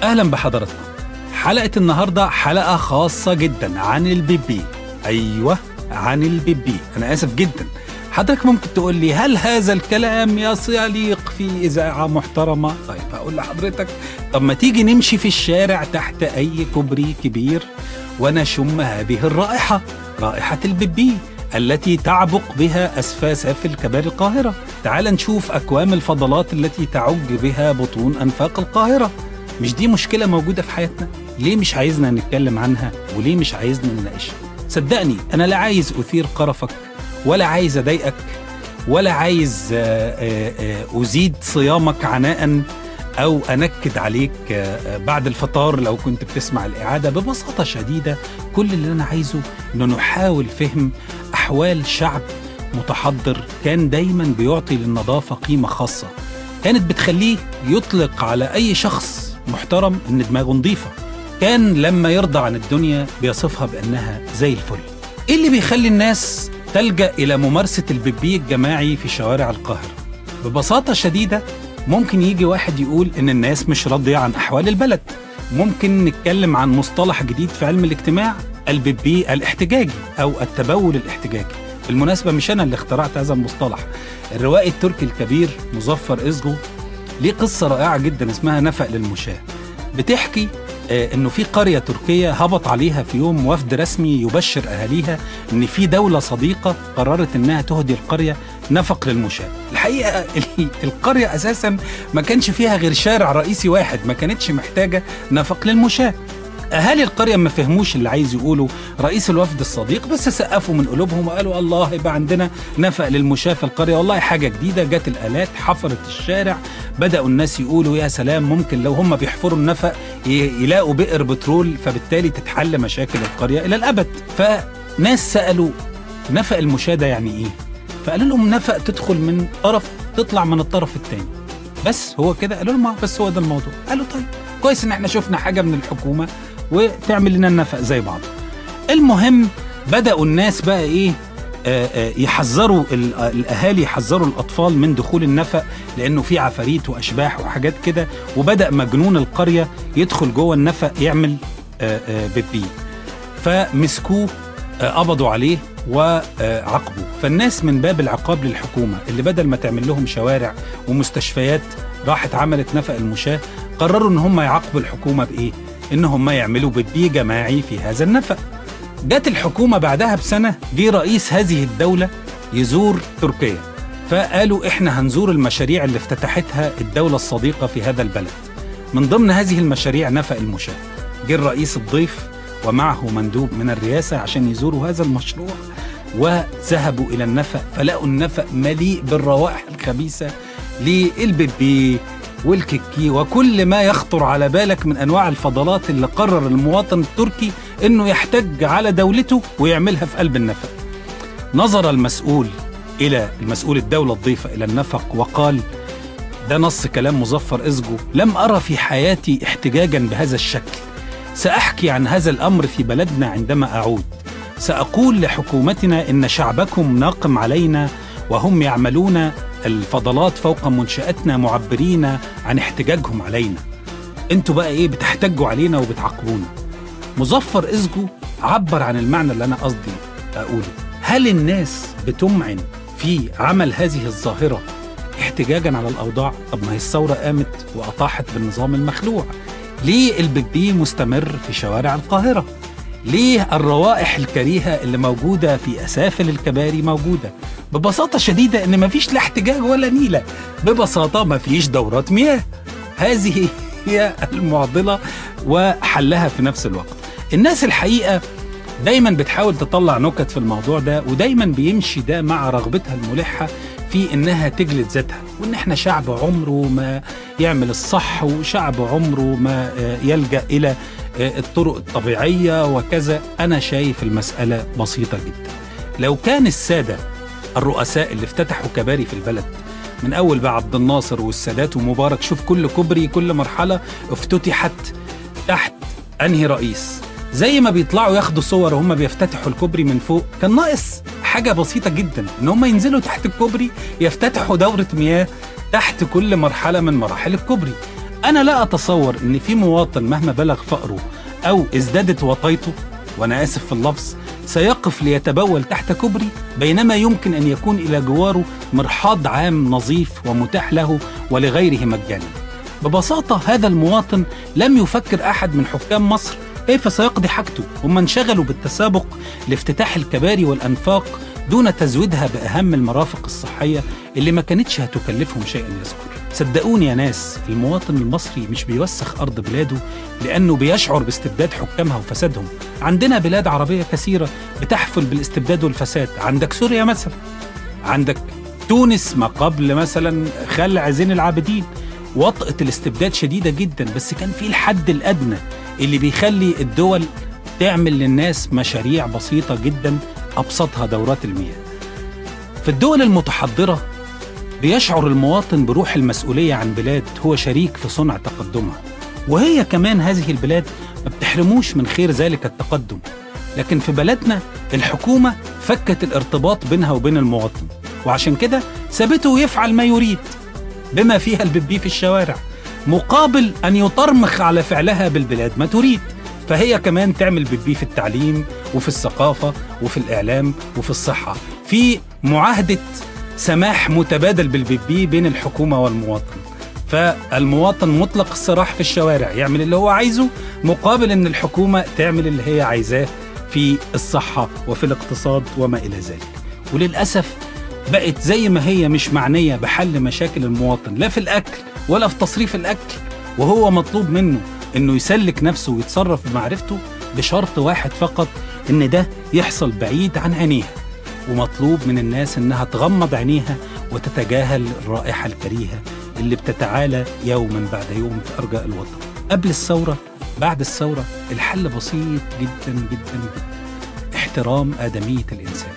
اهلا بحضراتكم حلقه النهارده حلقه خاصه جدا عن البيبي ايوه عن البيبي انا اسف جدا حضرتك ممكن تقول لي هل هذا الكلام يص- يليق في اذاعه محترمه طيب هقول لحضرتك طب ما تيجي نمشي في الشارع تحت اي كوبري كبير ونشم هذه الرائحه رائحه البيبي التي تعبق بها اسفل سافل كباري القاهره تعال نشوف اكوام الفضلات التي تعج بها بطون انفاق القاهره مش دي مشكله موجوده في حياتنا ليه مش عايزنا نتكلم عنها وليه مش عايزنا نناقشها صدقني انا لا عايز اثير قرفك ولا عايز اضايقك ولا عايز آه، آه، آه، ازيد صيامك عناء او انكد عليك آه، آه، بعد الفطار لو كنت بتسمع الاعاده ببساطه شديده كل اللي انا عايزه انه نحاول فهم احوال شعب متحضر كان دايما بيعطي للنظافه قيمه خاصه كانت بتخليه يطلق على اي شخص محترم ان دماغه نظيفه كان لما يرضى عن الدنيا بيصفها بانها زي الفل ايه اللي بيخلي الناس تلجا الى ممارسه البيبي الجماعي في شوارع القاهره ببساطه شديده ممكن يجي واحد يقول ان الناس مش راضيه عن احوال البلد ممكن نتكلم عن مصطلح جديد في علم الاجتماع البيبي الاحتجاجي او التبول الاحتجاجي بالمناسبه مش انا اللي اخترعت هذا المصطلح الروائي التركي الكبير مظفر ازغو ليه قصه رائعه جدا اسمها نفق للمشاة بتحكي آه، انه في قريه تركيه هبط عليها في يوم وفد رسمي يبشر اهاليها ان في دوله صديقه قررت انها تهدي القريه نفق للمشاة الحقيقه ال- القريه اساسا ما كانش فيها غير شارع رئيسي واحد ما كانتش محتاجه نفق للمشاة اهالي القريه ما فهموش اللي عايز يقوله رئيس الوفد الصديق بس سقفوا من قلوبهم وقالوا الله يبقى عندنا نفق للمشاة في القريه والله حاجه جديده جت الالات حفرت الشارع بداوا الناس يقولوا يا سلام ممكن لو هم بيحفروا النفق ي- يلاقوا بئر بترول فبالتالي تتحل مشاكل القريه الى الابد فناس سالوا نفق المشاة ده يعني ايه فقالوا لهم نفق تدخل من طرف تطلع من الطرف الثاني بس هو كده قالوا لهم آه، بس هو ده الموضوع قالوا طيب كويس ان احنا شفنا حاجه من الحكومه وتعمل لنا النفق زي بعض المهم بداوا الناس بقى ايه آه، آه، يحذروا ال- آه، الاهالي يحذروا الاطفال من دخول النفق لانه في عفاريت واشباح وحاجات كده وبدا مجنون القريه يدخل جوه النفق يعمل آه، آه، بيبي فمسكوه آه، قبضوا عليه وعاقبوا فالناس من باب العقاب للحكومه اللي بدل ما تعمل لهم شوارع ومستشفيات راحت عملت نفق المشاة قرروا ان هم يعاقبوا الحكومه بايه ان هم يعملوا بيبي جماعي في هذا النفق جت الحكومه بعدها بسنه جه رئيس هذه الدوله يزور تركيا فقالوا احنا هنزور المشاريع اللي افتتحتها الدوله الصديقه في هذا البلد من ضمن هذه المشاريع نفق المشاة جه الرئيس الضيف ومعه مندوب من الرئاسة عشان يزوروا هذا المشروع وذهبوا إلى النفق فلقوا النفق مليء بالروائح الخبيثة للبيبي والكيكي وكل ما يخطر على بالك من أنواع الفضلات اللي قرر المواطن التركي أنه يحتج على دولته ويعملها في قلب النفق نظر المسؤول إلى المسؤول الدولة الضيفة إلى النفق وقال ده نص كلام مظفر إزجو لم أرى في حياتي احتجاجا بهذا الشكل سأحكي عن هذا الأمر في بلدنا عندما أعود سأقول لحكومتنا إن شعبكم ناقم علينا وهم يعملون الفضلات فوق منشآتنا معبرين عن احتجاجهم علينا انتوا بقى ايه بتحتجوا علينا وبتعاقبونا مظفر إزجو عبر عن المعنى اللي أنا قصدي أقوله هل الناس بتمعن في عمل هذه الظاهرة احتجاجا على الأوضاع طب ما هي الثورة قامت وأطاحت بالنظام المخلوع ليه البيبي مستمر في شوارع القاهرة ليه الروائح الكريهة اللي موجودة في أسافل الكباري موجودة ببساطة شديدة إن مفيش لا احتجاج ولا نيلة ببساطة مفيش دورات مياه هذه هي المعضلة وحلها في نفس الوقت الناس الحقيقة دايما بتحاول تطلع نكت في الموضوع ده ودايما بيمشي ده مع رغبتها الملحة في انها تجلد ذاتها وان احنا شعب عمره ما يعمل الصح وشعب عمره ما آه، يلجأ الى آه، الطرق الطبيعية وكذا انا شايف المسألة بسيطة جدا لو كان السادة الرؤساء اللي افتتحوا كباري في البلد من اول بقى عبد الناصر والسادات ومبارك شوف كل كوبري كل مرحله افتتحت تحت انهي رئيس زي ما بيطلعوا ياخدوا صور وهم بيفتتحوا الكوبري من فوق كان ناقص حاجه بسيطه جدا ان هم ينزلوا تحت الكوبري يفتتحوا دوره مياه تحت كل مرحله من مراحل الكوبري أنا لا أتصور إن في مواطن مهما بلغ فقره أو ازدادت وطيته وأنا آسف في اللفظ سيقف ليتبول تحت كوبري بينما يمكن أن يكون إلى جواره مرحاض عام نظيف ومتاح له ولغيره مجانا ببساطة هذا المواطن لم يفكر أحد من حكام مصر كيف سيقضي حاجته هم انشغلوا بالتسابق لافتتاح الكباري والأنفاق دون تزويدها بأهم المرافق الصحية اللي ما كانتش هتكلفهم شيئا يذكر صدقوني يا ناس المواطن المصري مش بيوسخ أرض بلاده لأنه بيشعر باستبداد حكامها وفسادهم عندنا بلاد عربية كثيرة بتحفل بالاستبداد والفساد عندك سوريا مثلا عندك تونس ما قبل مثلا خلع زين العابدين وطأة الاستبداد شديدة جدا بس كان في الحد الأدنى اللي بيخلي الدول تعمل للناس مشاريع بسيطة جدا أبسطها دورات المياه في الدول المتحضرة بيشعر المواطن بروح المسؤولية عن بلاد هو شريك في صنع تقدمها وهي كمان هذه البلاد ما بتحرموش من خير ذلك التقدم لكن في بلدنا الحكومة فكت الارتباط بينها وبين المواطن وعشان كده سابته يفعل ما يريد بما فيها البيبي في الشوارع مقابل أن يطرمخ على فعلها بالبلاد ما تريد فهي كمان تعمل بيبي في التعليم وفي الثقافة وفي الإعلام وفي الصحة في معاهدة سماح متبادل بالبيبي بين الحكومة والمواطن فالمواطن مطلق السراح في الشوارع يعمل اللي هو عايزه مقابل ان الحكومة تعمل اللي هي عايزاه في الصحة وفي الاقتصاد وما إلى ذلك وللأسف بقت زي ما هي مش معنية بحل مشاكل المواطن لا في الأكل ولا في تصريف الأكل وهو مطلوب منه انه يسلك نفسه ويتصرف بمعرفته بشرط واحد فقط ان ده يحصل بعيد عن عينيها ومطلوب من الناس انها تغمض عينيها وتتجاهل الرائحه الكريهه اللي بتتعالى يوما بعد يوم في ارجاء الوطن. قبل الثوره بعد الثوره الحل بسيط جدا جدا جدا. احترام ادميه الانسان.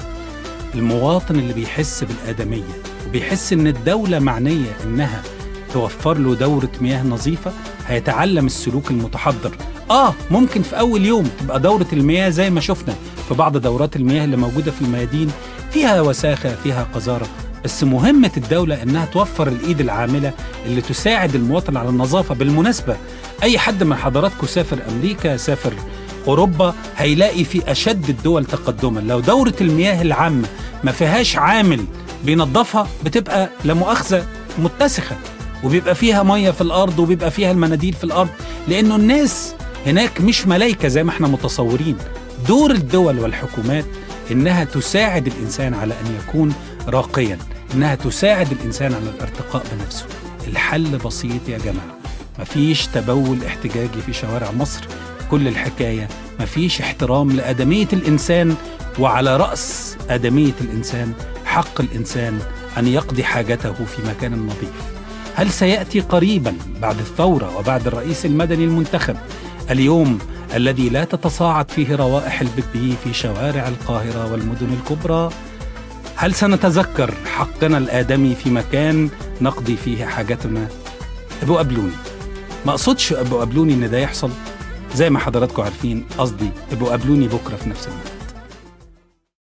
المواطن اللي بيحس بالادميه وبيحس ان الدوله معنيه انها توفر له دوره مياه نظيفه هيتعلم السلوك المتحضر اه ممكن في اول يوم تبقى دوره المياه زي ما شفنا في بعض دورات المياه اللي موجوده في الميادين فيها وساخه فيها قذاره بس مهمة الدولة إنها توفر الإيد العاملة اللي تساعد المواطن على النظافة بالمناسبة أي حد من حضراتكم سافر أمريكا سافر أوروبا هيلاقي في أشد الدول تقدما لو دورة المياه العامة ما فيهاش عامل بينظفها بتبقى لا مؤاخذة متسخة وبيبقى فيها مية في الأرض وبيبقى فيها المناديل في الأرض لأنه الناس هناك مش ملايكة زي ما احنا متصورين دور الدول والحكومات إنها تساعد الإنسان على أن يكون راقيا إنها تساعد الإنسان على الارتقاء بنفسه الحل بسيط يا جماعة مفيش تبول احتجاجي في شوارع مصر كل الحكاية مفيش احترام لأدمية الإنسان وعلى رأس أدمية الإنسان حق الإنسان أن يقضي حاجته في مكان نظيف هل سيأتي قريبا بعد الثورة وبعد الرئيس المدني المنتخب اليوم الذي لا تتصاعد فيه روائح البيبي في شوارع القاهرة والمدن الكبرى هل سنتذكر حقنا الآدمي في مكان نقضي فيه حاجتنا ابو قابلوني ما اقصدش ابو قابلوني ان ده يحصل زي ما حضراتكم عارفين قصدي ابو قابلوني بكره في نفس المكان